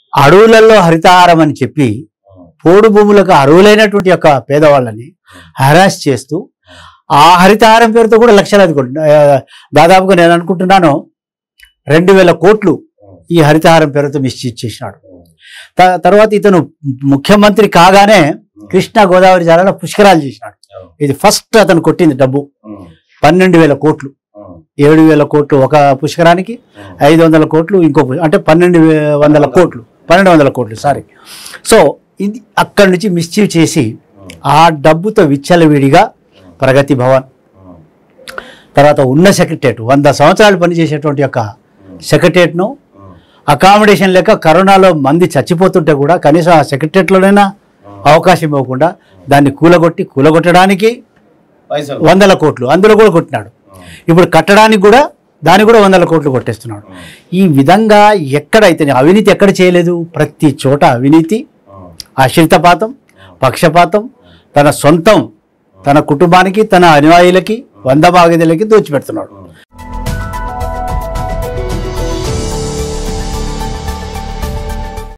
అడవులలో హరితహారం అని చెప్పి పోడు భూములకు అరువులైనటువంటి యొక్క పేదవాళ్ళని హరాస్ చేస్తూ ఆ హరితహారం పేరుతో కూడా లక్షలాది కోట్లు ఆ, దాదాపుగా నేను అనుకుంటున్నాను రెండు వేల కోట్లు ఈ హరితహారం పేరుతో మిస్చీజ్ చేసినాడు త- తర్వాత ఇతను ముఖ్యమంత్రి కాగానే కృష్ణా గోదావరి జిల్లాలో పుష్కరాలు చేసినాడు ఇది ఫస్ట్ అతను కొట్టింది డబ్బు పన్నెండు వేల కోట్లు ఏడు వేల కోట్లు ఒక పుష్కరానికి ఐదు వందల కోట్లు ఇంకో పు- అంటే పన్నెండు వే- వందల కోట్లు పన్నెండు వందల కోట్లు సారీ సో ఇది అక్కడి నుంచి మిస్చీవ్ చేసి ఆ డబ్బుతో విచ్చలవిడిగా ప్రగతి భవన్ తర్వాత ఉన్న సెక్రటరేట్ వంద సంవత్సరాలు పనిచేసేటువంటి యొక్క సెక్రటరేట్ను అకామిడేషన్ లేక కరోనాలో మంది చచ్చిపోతుంటే కూడా కనీసం ఆ సెక్రటరేట్లోనైనా అవకాశం ఇవ్వకుండా దాన్ని కూలగొట్టి కూలగొట్టడానికి పైసలు వందల కోట్లు అందులో కూడా కొట్టినాడు ఇప్పుడు కట్టడానికి కూడా దాన్ని కూడా వందల కోట్లు కొట్టేస్తున్నాడు ఈ విధంగా ఎక్కడైతే అవినీతి ఎక్కడ చేయలేదు ప్రతి చోట అవినీతి ఆశ్రితపాతం పక్షపాతం తన సొంతం తన కుటుంబానికి తన అనుయాయులకి వంద బాగిదలకి దోచిపెడుతున్నాడు